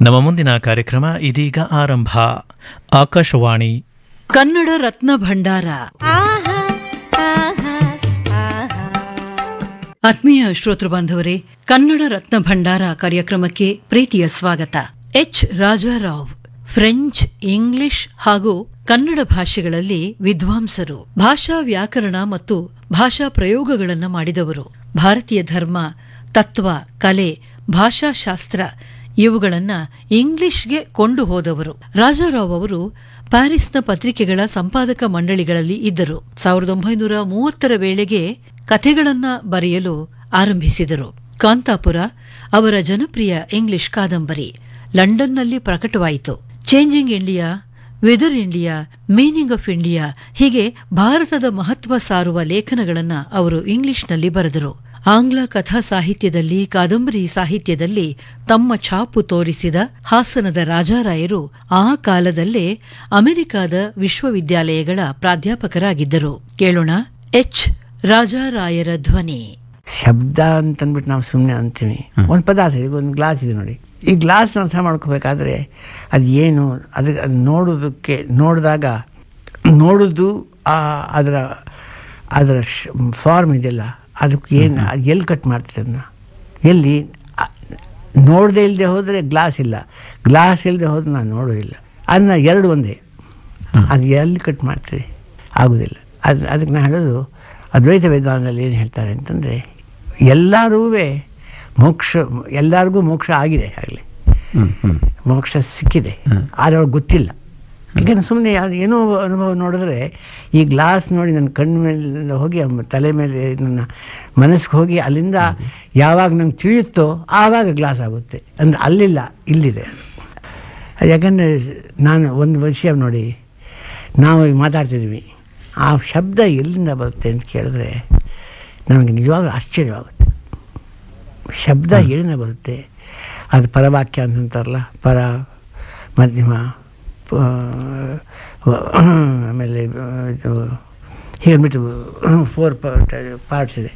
ನಮ್ಮ ಮುಂದಿನ ಕಾರ್ಯಕ್ರಮ ಇದೀಗ ಆರಂಭ ಆಕಾಶವಾಣಿ ಕನ್ನಡ ರತ್ನ ಭಂಡಾರ ಆತ್ಮೀಯ ಶ್ರೋತೃ ಬಾಂಧವರೇ ಕನ್ನಡ ರತ್ನ ಭಂಡಾರ ಕಾರ್ಯಕ್ರಮಕ್ಕೆ ಪ್ರೀತಿಯ ಸ್ವಾಗತ ಎಚ್ ರಾಜಾರಾವ್ ಫ್ರೆಂಚ್ ಇಂಗ್ಲಿಷ್ ಹಾಗೂ ಕನ್ನಡ ಭಾಷೆಗಳಲ್ಲಿ ವಿದ್ವಾಂಸರು ಭಾಷಾ ವ್ಯಾಕರಣ ಮತ್ತು ಭಾಷಾ ಪ್ರಯೋಗಗಳನ್ನು ಮಾಡಿದವರು ಭಾರತೀಯ ಧರ್ಮ ತತ್ವ ಕಲೆ ಭಾಷಾಶಾಸ್ತ್ರ ಇವುಗಳನ್ನ ಇಂಗ್ಲಿಷ್ಗೆ ಕೊಂಡು ಹೋದವರು ರಾಜಾರಾವ್ ಅವರು ಪ್ಯಾರಿಸ್ನ ಪತ್ರಿಕೆಗಳ ಸಂಪಾದಕ ಮಂಡಳಿಗಳಲ್ಲಿ ಇದ್ದರು ಸಾವಿರದ ಒಂಬೈನೂರ ಮೂವತ್ತರ ವೇಳೆಗೆ ಕಥೆಗಳನ್ನ ಬರೆಯಲು ಆರಂಭಿಸಿದರು ಕಾಂತಾಪುರ ಅವರ ಜನಪ್ರಿಯ ಇಂಗ್ಲಿಷ್ ಕಾದಂಬರಿ ಲಂಡನ್ನಲ್ಲಿ ಪ್ರಕಟವಾಯಿತು changing India weather India meaning of India ಹೀಗೆ ಭಾರತದ ಮಹತ್ವ ಸಾರುವ ಲೇಖನಗಳನ್ನ ಅವರು ಇಂಗ್ಲಿಷ್ನಲ್ಲಿ ಬರೆದರು ಆಂಗ್ಲ ಕಥಾ ಸಾಹಿತ್ಯದಲ್ಲಿ ಕಾದಂಬರಿ ಸಾಹಿತ್ಯದಲ್ಲಿ ತಮ್ಮ ಛಾಪು ತೋರಿಸಿದ ಹಾಸನದ ರಾಜಾರಾಯರು ಆ ಕಾಲದಲ್ಲೇ ಅಮೆರಿಕಾದ ವಿಶ್ವವಿದ್ಯಾಲಯಗಳ ಪ್ರಾಧ್ಯಾಪಕರಾಗಿದ್ದರು ಕೇಳೋಣ ಎಚ್ ರಾಜಾರಾಯರ ಧ್ವನಿ ಶಬ್ದ ಅಂತಂದ್ಬಿಟ್ಟು ನಾವು ಸುಮ್ಮನೆ ಅಂತೀವಿ ಒಂದು ಪದಾರ್ಥ ಇದೆ ಒಂದು ಗ್ಲಾಸ್ ಇದೆ ನೋಡಿ ಈ ಗ್ಲಾಸ್ನ ಅರ್ಥ ಮಾಡ್ಕೋಬೇಕಾದ್ರೆ ಅದು ಏನು ಅದು ಅದು ನೋಡೋದಕ್ಕೆ ನೋಡಿದಾಗ ನೋಡೋದು ಆ ಅದರ ಅದರ ಫಾರ್ಮ್ ಇದೆಯಲ್ಲ ಅದಕ್ಕೆ ಏನು ಅದು ಎಲ್ಲಿ ಕಟ್ ಮಾಡ್ತೀರಿ ಅದನ್ನ ಎಲ್ಲಿ ನೋಡದೆ ಇಲ್ಲದೆ ಹೋದರೆ ಗ್ಲಾಸ್ ಇಲ್ಲ ಗ್ಲಾಸ್ ಇಲ್ಲದೆ ಹೋದ್ರೆ ನಾನು ನೋಡೋದಿಲ್ಲ ಅದನ್ನ ಎರಡು ಒಂದೇ ಅದು ಎಲ್ಲಿ ಕಟ್ ಮಾಡ್ತೀರಿ ಆಗೋದಿಲ್ಲ ಅದು ಅದಕ್ಕೆ ನಾನು ಹೇಳೋದು ಅದ್ವೈತ ವೇದಾಂತದಲ್ಲಿ ಏನು ಹೇಳ್ತಾರೆ ಅಂತಂದರೆ ಎಲ್ಲರೂ ಮೋಕ್ಷ ಎಲ್ಲರಿಗೂ ಮೋಕ್ಷ ಆಗಿದೆ ಆಗಲಿ ಮೋಕ್ಷ ಸಿಕ್ಕಿದೆ ಆದರೆ ಅವ್ರಿಗೆ ಗೊತ್ತಿಲ್ಲ ಯಾಕಂದ್ರೆ ಸುಮ್ಮನೆ ಏನೋ ಅನುಭವ ನೋಡಿದ್ರೆ ಈ ಗ್ಲಾಸ್ ನೋಡಿ ನನ್ನ ಕಣ್ಣು ಮೇಲೆ ಹೋಗಿ ಅಮ್ಮ ತಲೆ ಮೇಲೆ ನನ್ನ ಮನಸ್ಸಿಗೆ ಹೋಗಿ ಅಲ್ಲಿಂದ ಯಾವಾಗ ನಂಗೆ ತಿಳಿಯುತ್ತೋ ಆವಾಗ ಗ್ಲಾಸ್ ಆಗುತ್ತೆ ಅಂದರೆ ಅಲ್ಲಿಲ್ಲ ಇಲ್ಲಿದೆ ಅದು ಯಾಕಂದರೆ ನಾನು ಒಂದು ವಿಷಯ ನೋಡಿ ನಾವು ಈಗ ಮಾತಾಡ್ತಿದ್ವಿ ಆ ಶಬ್ದ ಎಲ್ಲಿಂದ ಬರುತ್ತೆ ಅಂತ ಕೇಳಿದ್ರೆ ನನಗೆ ನಿಜವಾಗ್ಲೂ ಆಶ್ಚರ್ಯವಾಗುತ್ತೆ ಶಬ್ದ ಎಲ್ಲಿಂದ ಬರುತ್ತೆ ಅದು ಪರವಾಕ್ಯ ಅಂತಂತಾರಲ್ಲ ಪರ ಮಧ್ಯಮ ಆಮೇಲೆ ಇದು ಹೀಗನ್ಬಿಟ್ಟು ಫೋರ್ ಪಾರ್ಟ್ಸ್ ಇದೆ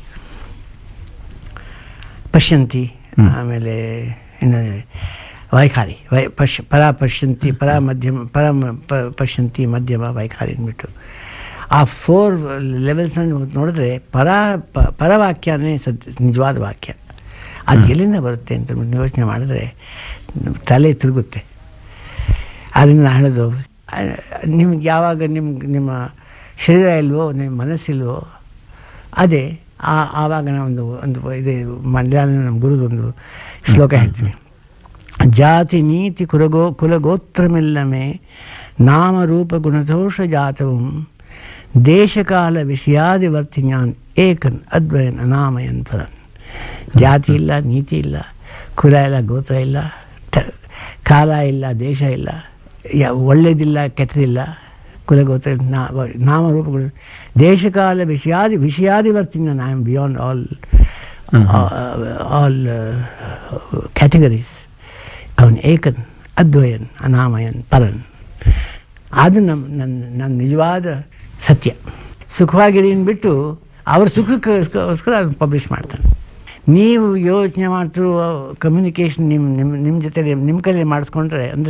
ಪಶ್ಯಂತಿ ಆಮೇಲೆ ಇನ್ನು ವೈಖಾರಿ ವೈ ಪಶ್ ಪರ ಪಶ್ಯಂತಿ ಪರ ಮಧ್ಯಮ ಪರ ಪ- ಪಶ್ಯಂತಿ ಮಧ್ಯಮ ವೈಖಾರಿ ಅಂದ್ಬಿಟ್ಟು ಆ ಫೋರ್ ಲೆವೆಲ್ಸನ್ನು ನೋಡಿದ್ರೆ ಪರ ಪ- ಪರವಾಕ್ಯನೇ ಸದ್ ನಿಜವಾದ ವಾಕ್ಯ ಅದು ಎಲ್ಲಿಂದ ಬರುತ್ತೆ ಅಂತ ಯೋಚನೆ ಮಾಡಿದ್ರೆ ತಲೆ ತಿರುಗುತ್ತೆ ಅದನ್ನು ನಾನು ಹೇಳೋದು ಆ, ನಿಮ್ಗೆ ಯಾವಾಗ ನಿಮ್ಗೆ ನಿಮ್ಮ ಶರೀರ ಇಲ್ವೋ ನಿಮ್ಮ ಮನಸ್ಸಿಲ್ವೋ ಅದೇ ಆ ಆವಾಗ ನಾನು ಒಂದು ಒಂದು ಇದೆ ಮಂಡ್ಯ ನಮ್ಮ ಗುರುದೊಂದು ಶ್ಲೋಕ ಹೇಳ್ತೀನಿ ಜಾತಿ ನೀತಿ ಕುಲಗೋ ಕುಲಗೋತ್ರಮಿಲ್ಲಮೆ ನಾಮರೂಪ ಗುಣದೋಷ ಜಾತವಂ ದೇಶಕಾಲ ವಿಷಯಾದಿವರ್ತಿನ್ಯಾನ್ ಏಕನ್ ಅದ್ವಯನ್ ಅನಾಮಯನ್ ಫಲನ್ ಜಾತಿ ಇಲ್ಲ ನೀತಿ ಇಲ್ಲ ಕುಲ ಇಲ್ಲ ಗೋತ್ರ ಇಲ್ಲ ಟ- ಕಾಲ ಇಲ್ಲ ದೇಶ ಇಲ್ಲ ಯಾ ಒಳ್ಳೇದಿಲ್ಲ ಕೆಟ್ಟದಿಲ್ಲ ಕುಲಗೋತ್ರ ನಾ ನಾಮರೂಪಗಳು ದೇಶಕಾಲ ವಿಷಯಾದಿ ವಿಷಯಾದಿವರ್ತಿನ I am beyond all all categories ಅವನು ಏಕನ್ ಅದ್ವಯನ್ ಅನಾಮಯನ್ ಪರನ್ ಅದು ನಮ್ಮ ನನ್ನ ನನ್ನ ನಿಜವಾದ ಸತ್ಯ ಸುಖವಾಗಿರಿ ಬಿಟ್ಟು ಅವ್ರ ಸುಖಕ್ಕೋಸ್ಕರ ಅದನ್ನು ಪಬ್ಲಿಷ್ ಮಾಡ್ತಾನೆ ನೀವು ಯೋಚನೆ ಮಾಡ್ತಿರುವ ಕಮ್ಯುನಿಕೇಷನ್ ನಿಮ್ಮ ನಿಮ್ಮ ನಿಮ್ಮ ಜೊತೆ ನಿಮ್ಮ ಕೈಲಿ ಮಾಡಿಸ್ಕೊಂಡ್ರೆ ಅಂದರೆ